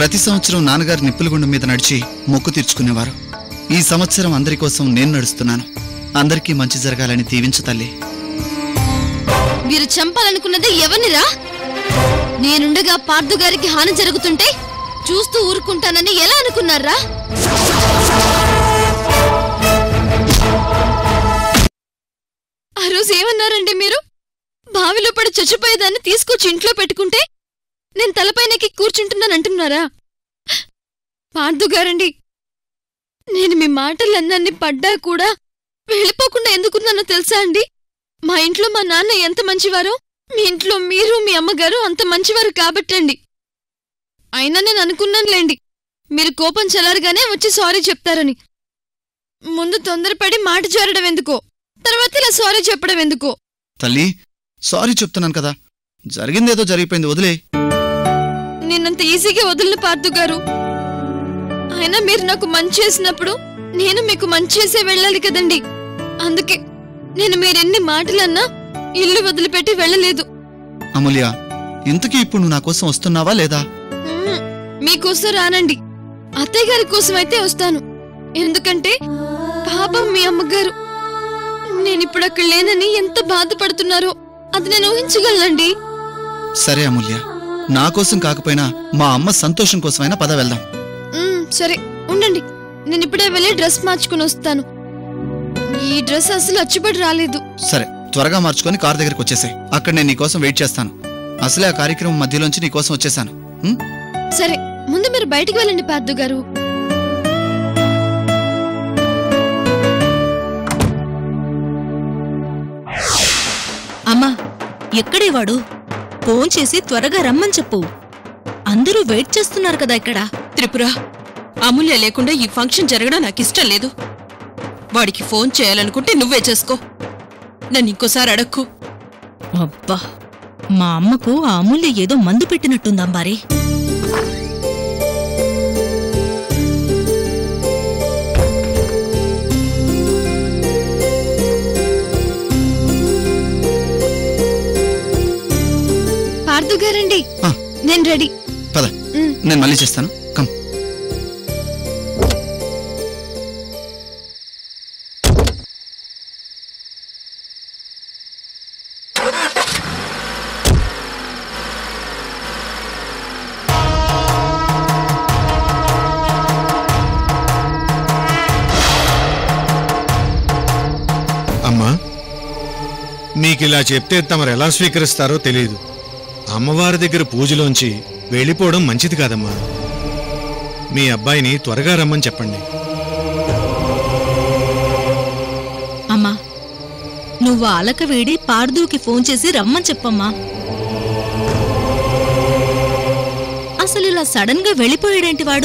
ప్రతి సంవత్సరం నాన్నగారు నిప్పులగుండం మీద నడిచి మొక్కు తీర్చుకునేవారు ఈ సంవత్సరం అందరి కోసం నేను నడుస్తున్నాను అందరికీ మంచి జరగాలని దీవించు తల్లి మీరు చంపాలనుకున్నది ఎవరినిరా నేనుండగా పార్థు గారికి హాని జరుగుతుంటే చూస్తూ ఊరుకుంటానని ఎలా అనుకున్నారా ఆ రోజు ఏమన్నారండి మీరు బావిలో పడి చచ్చిపోయేదాన్ని తీసుకొచ్చి ఇంట్లో పెట్టుకుంటే నేను తలపైనకి కూర్చుంటున్నానంటున్నారా పార్థు గారండి నేను మీ మాటలన్నీ పడ్డా కూడా వెళ్ళిపోకుండా ఎందుకున్నానో తెలుసా అండి మా ఇంట్లో మా నాన్న ఎంత మంచివారో మీ ఇంట్లో మీరు మీ అమ్మగారు అంత మంచివారు కాబట్టండి అయినా నేను అనుకున్నానులేండి మీరు కోపం చల్లారగానే వచ్చి సారీ చెప్తారని ముందు తొందరపడి మాట జారడం ఎందుకో తర్వాత ఇలా సారీ చెప్పడం ఎందుకో తల్లి సారీ చెప్తున్నాను కదా జరిగిందేదో జరిగిపోయింది వదిలే నేనంత ఈజీగా వదిలిన పార్థు గారు అయినా మీరు నాకు మంచి చేసినప్పుడు నేను మీకు మంచి చేసే వెళ్ళాలి కదండి అందుకే నేను మీరెన్ని మాటలన్నా ఇల్లు వదిలిపెట్టి వెళ్ళలేదు అమూల్య ఇంతకీ ఇప్పుడు నువ్వు నా కోసం వస్తున్నావా లేదా మ్మ్. మీకోసం రానండి అత్తయ్య గారి కోసం అయితే వస్తాను ఎందుకంటే పాపం మీ అమ్మగారు నేనిప్పుడు అక్కడ లేనని ఎంత బాధపడుతున్నారో అది నేను ఊహించగలనండి సరే అమూల్య నా కోసం కాకపోయినా మా అమ్మ సంతోషం కోసమైనా పద వెళ్దాం మ్మ్, సరే ఉండండి నేను ఇప్పుడే వెళ్ళి డ్రెస్ మార్చుకుని వస్తాను ఈ డ్రెస్ అసలు అచ్చుబడి రాలేదు సరే త్వరగా మార్చుకొని కార్ దగ్గరికి వచ్చేసాయి అక్కడ నేను నీకోసం వెయిట్ చేస్తాను అసలే ఆ కార్యక్రమం మధ్యలోంచి నీకోసం వచ్చేసాను ఉం? సరే ముందు మీరు బయటికి వెళ్ళండి పార్థు గారు అమ్మా ఎక్కడే వాడు ఫోన్ చేసి త్వరగా రమ్మని చెప్పు అందరూ వెయిట్ చేస్తున్నారు కదా ఇక్కడ త్రిపుర అమూల్య లేకుండా ఈ ఫంక్షన్ జరగడం నాకు ఇష్టం లేదు వాడికి ఫోన్ చేయాలనుకుంటే నువ్వే చేసుకో నన్ను ఇంకోసారి అడక్కు అబ్బా మా అమ్మకు ఆ అమూల్య ఏదో మందు పెట్టినట్టుందంబారే పార్థు గారండి ఆ, నేను రెడీ పద మ్మ్. నేను మళ్ళీ చేస్తాను కమ్ అమ్మా మీకిలా చెప్తే తమరు ఎలా స్వీకరిస్తారో తెలియదు అమ్మవారి దగ్గర పూజలోంచి వెళ్ళిపోవడం మంచిది కాదమ్మా మీ అబ్బాయిని త్వరగా రమ్మని చెప్పండి అమ్మా నువ్వు అలక వేడి పార్దుకి ఫోన్ చేసి రమ్మని చెప్పమ్మా అసలు ఇలా సడన్ గా వెళ్ళిపోయాడేంటి వాడు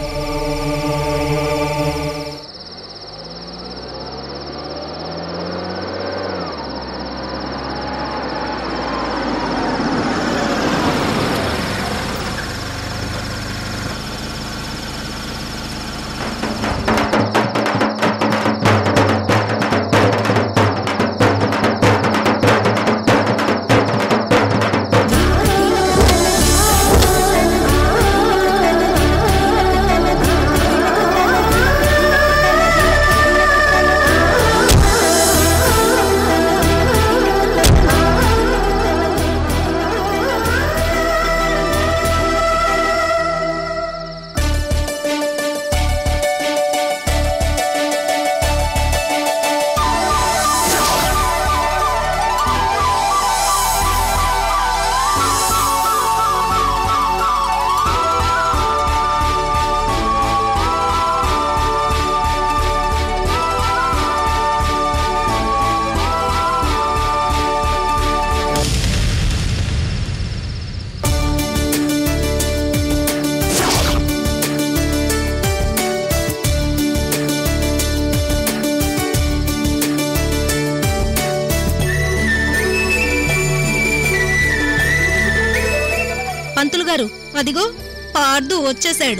పంతులు గారు అదిగో పార్దు వచ్చేశాడు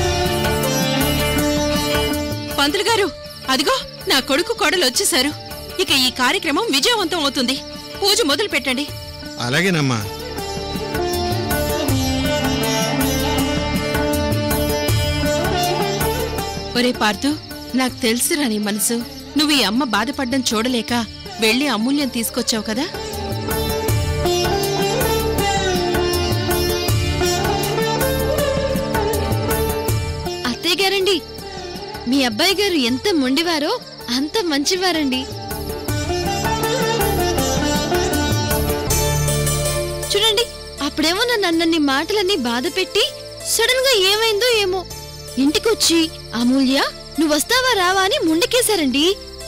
పంతులు గారు అదిగో నా కొడుకు కోడలు వచ్చేశారు ఇక ఈ కార్యక్రమం విజయవంతం అవుతుంది పూజ మొదలు పెట్టండి అలాగేనమ్మా ఒరే పార్థు నాకు తెలుసురా నీ మనసు నువ్వు ఈ అమ్మ బాధపడ్డం చూడలేక వెళ్ళి అమూల్యం తీసుకొచ్చావు కదా అత్తయ్య గారండి మీ అబ్బాయి గారు ఎంత మొండివారో అంత మంచివారండి చూడండి అప్పుడేమో నన్ను అన్నన్ని మాటలన్నీ బాధ పెట్టి సడన్ గా ఏమైందో ఏమో ఇంటికొచ్చి అమూల్య నువ్వు వస్తావా రావా అని ముందుకేశారండి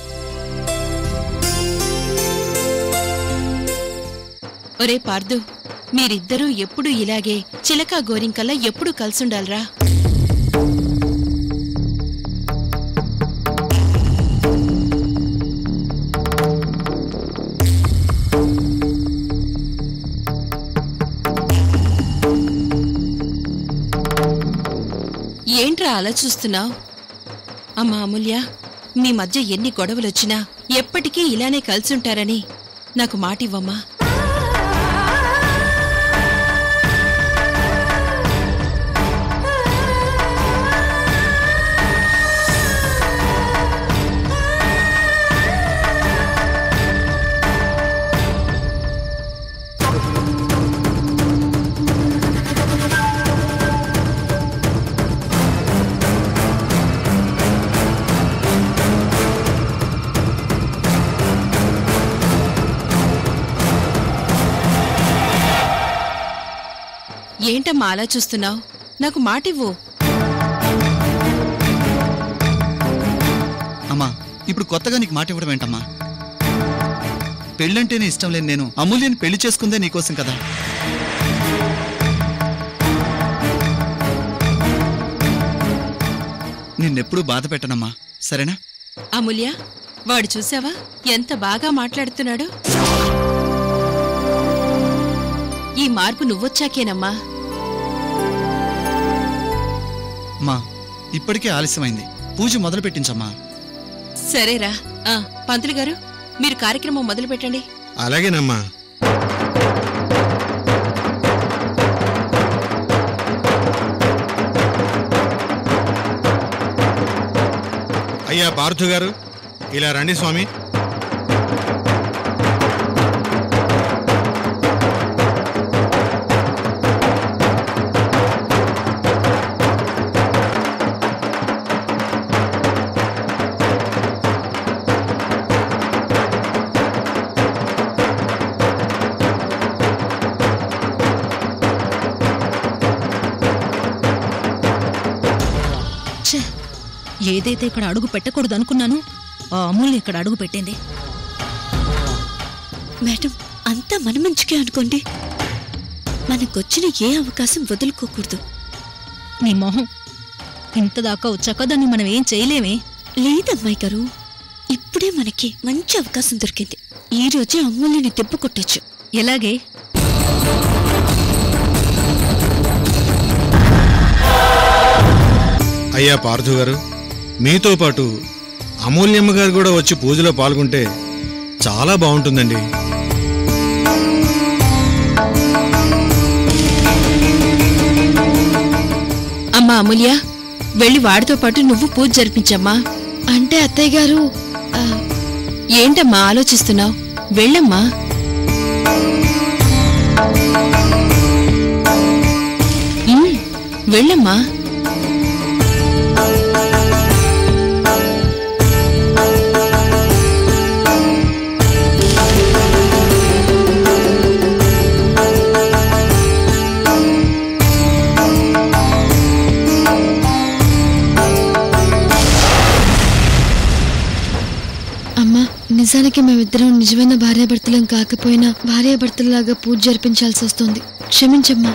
ఒరే పార్థు మీరిద్దరూ ఎప్పుడూ ఇలాగే చిలక గోరింకల్లా ఎప్పుడూ కలిసుండాలరా ఏంట్రా అలా చూస్తున్నావు అమ్మా అమూల్య మీ మధ్య ఎన్ని గొడవలొచ్చినా ఎప్పటికీ ఇలానే కలిసుంటారని నాకు మాటివ్వమ్మా ఏంటమ్మా అలా చూస్తున్నావు నాకు మాటివ్వు అమ్మా ఇప్పుడు కొత్తగా నీకు మాట ఇవ్వడం ఏంటమ్మా పెళ్ళంటేనే ఇష్టం లేని నేను అమూల్యని పెళ్లి చేసుకుందే నీకోసం కదా నిన్నెప్పుడూ బాధ పెట్టనమ్మా సరేనా అమూల్య వాడు చూసావా ఎంత బాగా మాట్లాడుతున్నాడు ఈ మార్పు నువ్వొచ్చాకేనమ్మా అమ్మా ఇప్పటికే ఆలస్యమైంది పూజ మొదలు పెట్టించమ్మా సరేరా ఆ పంతులు గారు మీరు కార్యక్రమం మొదలు పెట్టండి అలాగేనమ్మా అయ్యా పార్థు గారు ఇలా రండి స్వామి ఛే ఏదైతే ఇక్కడ అడుగు పెట్టకూడదు అనుకున్నానో ఆ అమూల్య ఇక్కడ అడుగు పెట్టింది మేడం అంతా మన మంచికే అనుకోండి మనకొచ్చిన ఏ అవకాశం వదులుకోకూడదు నీ మొహం ఇంత దాకా వచ్చాక దాన్ని మనం ఏం చేయలేమే లేదమ్మాయి గారు ఇప్పుడే మనకి మంచి అవకాశం దొరికింది ఈ రోజే అమ్ముల్ని దెబ్బ కొట్టొచ్చు ఎలాగే అయ్యా పార్థు గారు మీతో పాటు అమూల్యమ్మ గారు కూడా వచ్చి పూజలో పాల్గొంటే చాలా బాగుంటుందండి అమ్మా అమూల్య వెళ్ళి వాడితో పాటు నువ్వు పూజ జరిపించమ్మా అంటే అత్తయ్య గారు ఆ, ఏంటమ్మా ఆలోచిస్తున్నావు వెళ్ళమ్మా ఉమ్, వెళ్ళమ్మా అమ్మా నిజానికి మేమిద్దరం నిజమైన భార్యాభర్తలం కాకపోయినా భార్యాభర్తలలాగా పూజ జరిపించాల్సి వస్తుంది క్షమించమ్మా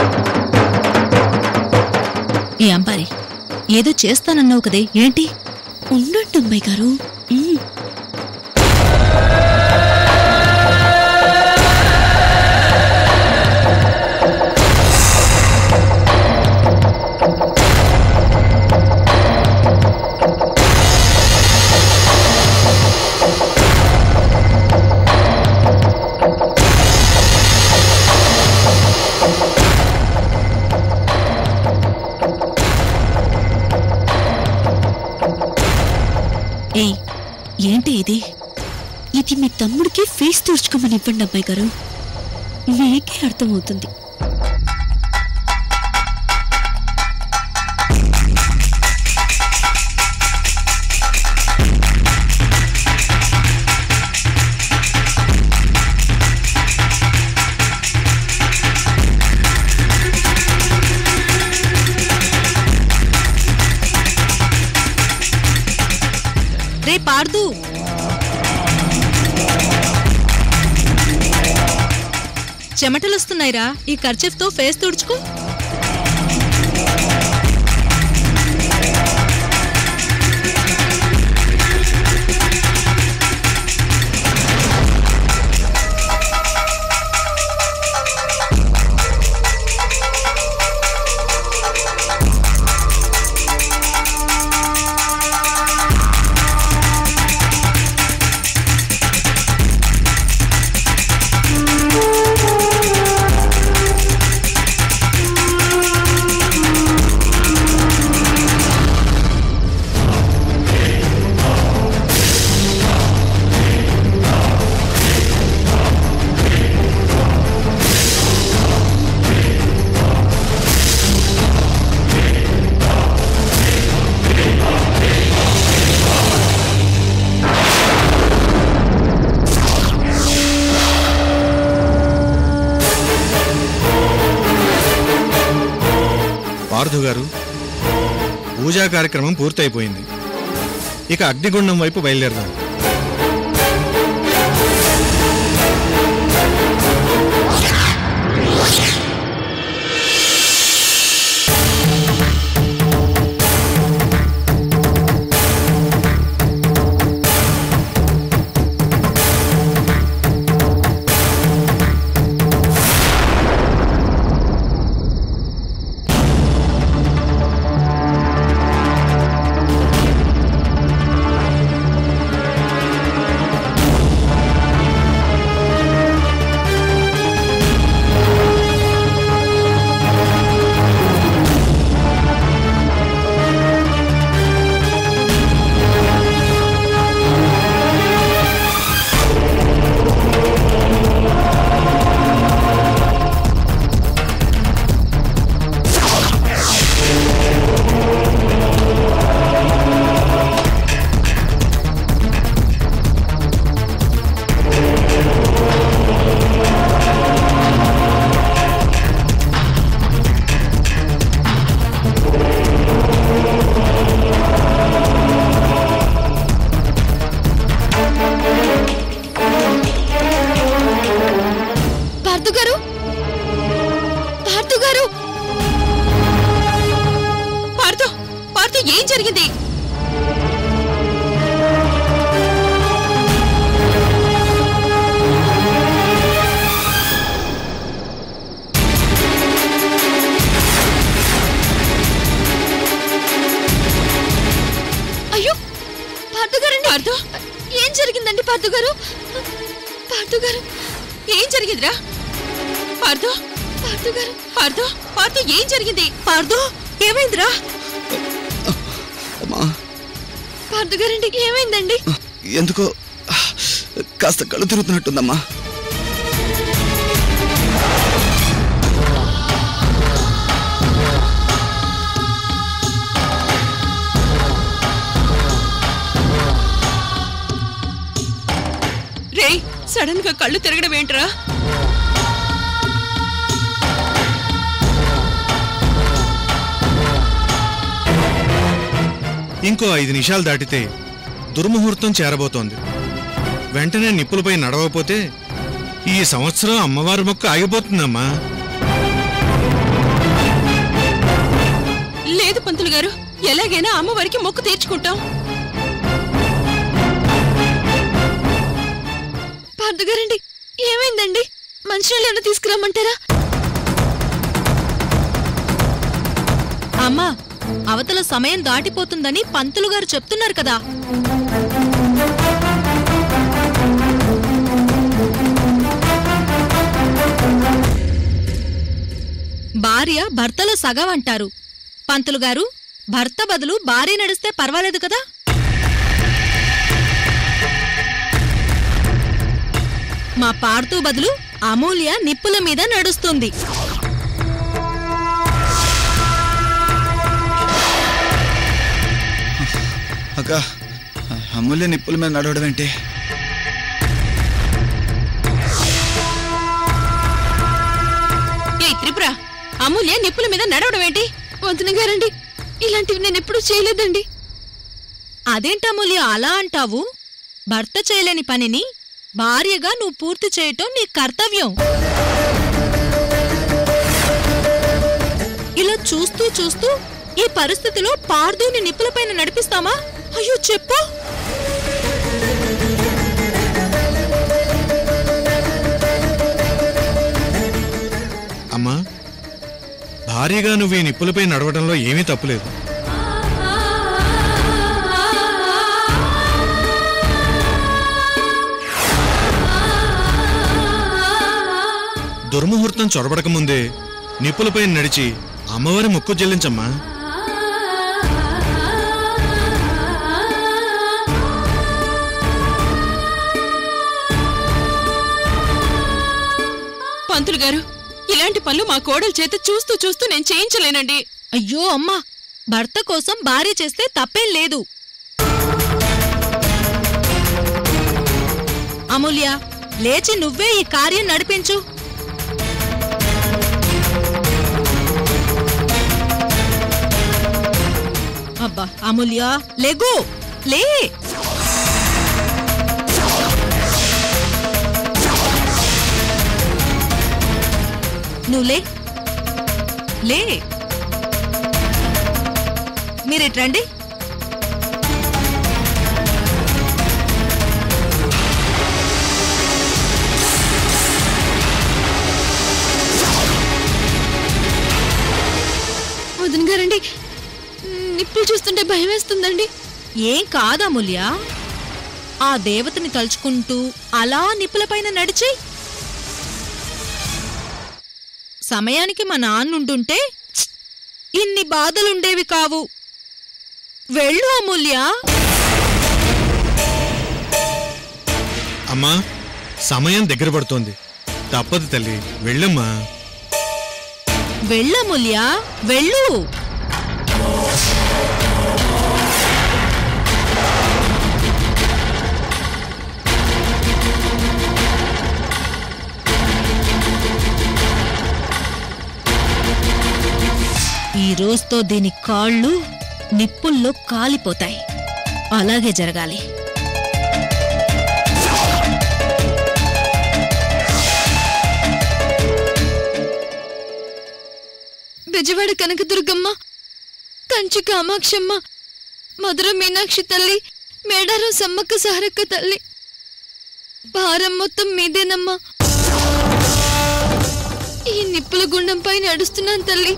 ఏ అంబారి ఏదో చేస్తానన్నావు కదే ఏంటి అమ్మాయి గారు మ్మ్. ఏయ్ ఏంటి ఇది ఇది మీ తమ్ముడికి ఫేస్ తుడుచుకోమని ఇవ్వండి అమ్మాయి గారు మీకే అర్థమవుతుంది రే పార్దు చెమటలొస్తున్నాయిరా ఈ కర్చీఫ్తో ఫేస్ తుడుచుకో పార్థు గారు పూజా కార్యక్రమం పూర్తయిపోయింది ఇక అగ్నిగుండం వైపు బయలుదేరదాం పార్థు గారు పార్థు గారు పార్థు పార్థు ఏం జరిగింది అయ్యో పార్థు గారండి పార్థు ఏం జరిగిందండి పార్థు గారు పార్థు గారు ఏం జరిగిందిరా పార్థు పార్థు గారు పార్థు పార్థు ఏం జరిగింది పార్దు ఏమైందిరా అమ్మా పార్థు గారండి ఏమైందండి ఎందుకో కాస్త కళ్ళు తిరుగుతున్నట్టుందమ్మా రేయ్ సడన్ గా కళ్ళు తిరగడం ఏంట్రా ఇంకో ఐదు నిమిషాలు దాటితే దుర్ముహూర్తం చేరబోతోంది వెంటనే నిప్పులపై నడవకపోతే ఈ సంవత్సరం అమ్మవారి మొక్క ఆగిపోతుందమ్మా లేదు పంతులు గారు ఎలాగైనా అమ్మవారికి మొక్కు తీర్చుకుంటాం పార్దుగారండి ఏమైందండి మంచినీళ్ళు ఏమైనా తీసుకురమ్మంటారా అమ్మా అవతల సమయం దాటిపోతుందని పంతులు గారు చెప్తున్నారు కదా భార్య భర్తలో సగం అంటారు పంతులు గారు భర్త బదులు భార్య నడిస్తే పర్వాలేదు కదా మా పార్తూ బదులు అమూల్య నిప్పుల మీద నడుస్తుంది అక్క అమూల్య నిప్పుల మీద నడవడం ఏంటి ఏ త్రిపుర అమూల్య నిప్పుల మీద నడవడం ఏంటి వదిన గారండి ఇలాంటివి నేను ఎప్పుడూ చేయలేదండి అదేంటమూల్య అలా అంటావు భర్త చేయలేని పనిని భార్యగా నువ్వు పూర్తి చేయటం నీ కర్తవ్యం ఇలా చూస్తూ చూస్తూ ఈ పరిస్థితిలో పార్దూని నిప్పులపైన నడిపిస్తామా అయ్యో చెప్పు అమ్మా భారీగా నువ్వు ఈ నిప్పులపై నడవడంలో ఏమీ తప్పులేదు దుర్ముహూర్తం చొరబడక ముందే నిప్పులపై నడిచి అమ్మవారి మొక్కు చెల్లించమ్మా పంతులు గారు ఇలాంటి పనులు మా కోడల చేత చూస్తూ చూస్తూ నేను చేయించలేనండి అయ్యో అమ్మా భర్త కోసం భార్య చేస్తే తప్పేం లేదు అమూల్య లేచి నువ్వే ఈ కార్యం నడిపించు అబ్బా అమూల్య లేగు లే నువ్వు లే లే మీరిట్ రండి వదిన గారండి నిప్పులు చూస్తుంటే భయం వేస్తుందండి ఏం కాదమూల్య ఆ దేవతని తలుచుకుంటూ అలా నిప్పులపైన నడిచి సమయానికి మా నాన్నుంటుంటే ఛ్! ఇన్ని బాధలుండేవి కావు వెళ్ళు అమూల్య అమ్మా సమయం దగ్గర పడుతోంది తప్పదు తల్లి వెళ్ళమ్మా వెళ్ళమూల్య వెళ్ళు ఈ రోజుతో దీని కాళ్ళు నిప్పుల్లో కాలిపోతాయి అలాగే జరగాలి బెజవాడ కనకదుర్గమ్మ కంచి కామాక్షమ్మ మధుర మీనాక్షి తల్లి మేడారం సమ్మక్క సారక్క తల్లి భారం మొత్తం మీదేనమ్మా ఈ నిప్పుల గుండంపై నడుస్తున్నాను తల్లి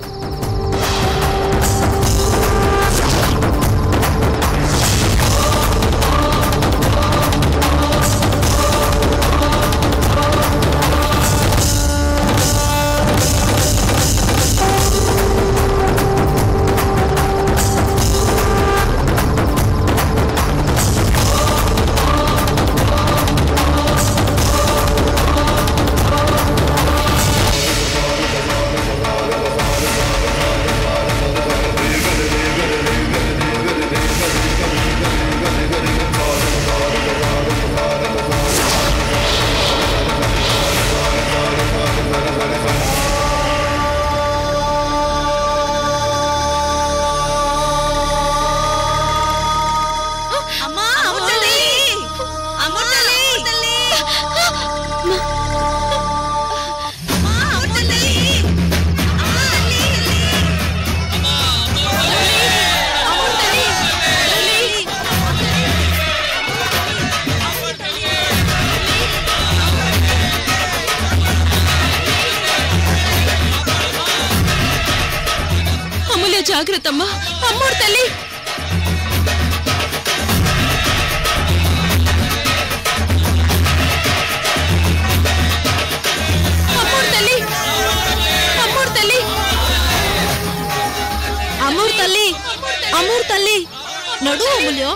అమ్మా జాగ్రత్త అమ్మా అమ్మోడు తల్లి అమ్మోడు తల్లి అమ్మోడు తల్లి అమూర్ తల్లి అమూర్ తల్లి నడు అమూల్యం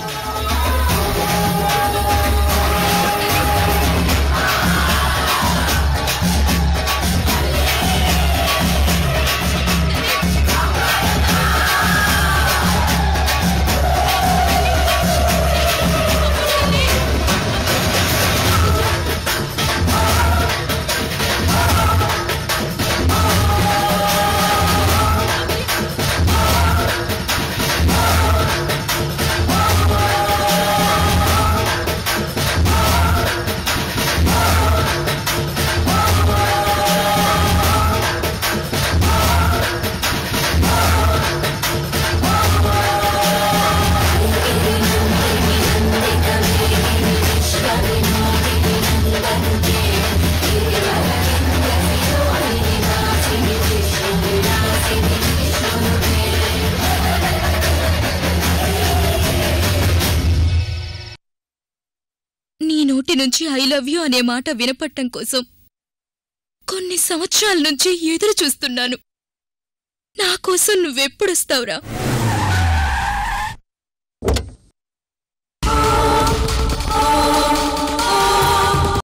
నీ నోటి నుంచి ఐ లవ్ యూ అనే మాట వినపట్టం కోసం కొన్ని సంవత్సరాల నుంచి ఎదురు చూస్తున్నాను నా కోసం నువ్వెప్పుడొస్తావురా